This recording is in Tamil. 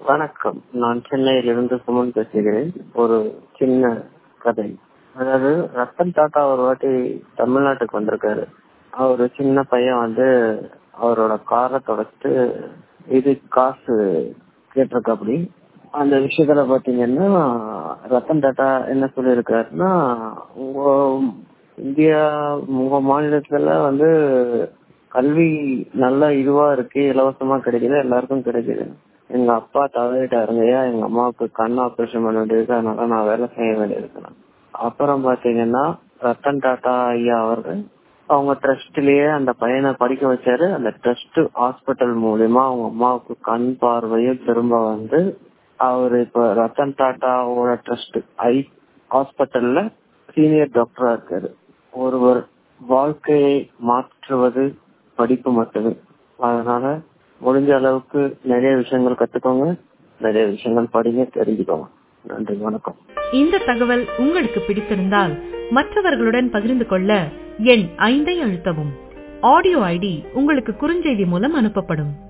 வணக்கம் நான் சென்னையிலிருந்து சுமன் பேசுகிறேன் ஒரு சின்ன கதை அதாவது ரத்தன் டாட்டா ஒரு வாட்டி தமிழ்நாட்டுக்கு வந்திருக்காரு அவரு சின்ன பையன் வந்து அவரோட காரை தொடச்சிட்டு இது காசு கேட்டிருக்காப்படி அந்த விஷயத்துல பாத்தீங்கன்னா ரத்தன் டாட்டா என்ன சொல்லியிருக்காருன்னா உங்க இந்தியா உங்க மாநிலத்துல வந்து கல்வி நல்ல இதுவா இருக்கு இலவசமா கிடைக்குது எல்லாருக்கும் கிடைக்குது எங்க அப்பா தவறிட்டாருங்கய்யா எங்க அம்மாவுக்கு கண் ஆபரேஷன் பண்ண வேண்டியது அதனால நான் வேலை செய்ய வேண்டியது அப்புறம் பாத்தீங்கன்னா ரத்தன் டாட்டா ஐயா அவர்கள் அவங்க ட்ரஸ்ட்லயே அந்த பையனை படிக்க வச்சாரு அந்த ட்ரஸ்ட் ஹாஸ்பிட்டல் மூலியமா அவங்க அம்மாவுக்கு கண் பார்வையும் திரும்ப வந்து அவரு இப்ப ரத்தன் டாட்டாவோட ட்ரஸ்ட் ஐ ஹாஸ்பிட்டல்ல சீனியர் டாக்டரா இருக்காரு ஒருவர் வாழ்க்கையை மாற்றுவது படிப்பு மட்டுமே அதனால முடிஞ்ச அளவுக்கு நிறைய விஷயங்கள் கத்துக்கோங்க நிறைய விஷயங்கள் படிங்க தெரிஞ்சுக்கோங்க நன்றி வணக்கம் இந்த தகவல் உங்களுக்கு பிடித்திருந்தால் மற்றவர்களுடன் பகிர்ந்து கொள்ள எண் ஐந்தை அழுத்தவும் ஆடியோ ஐடி உங்களுக்கு குறுஞ்செய்தி மூலம் அனுப்பப்படும்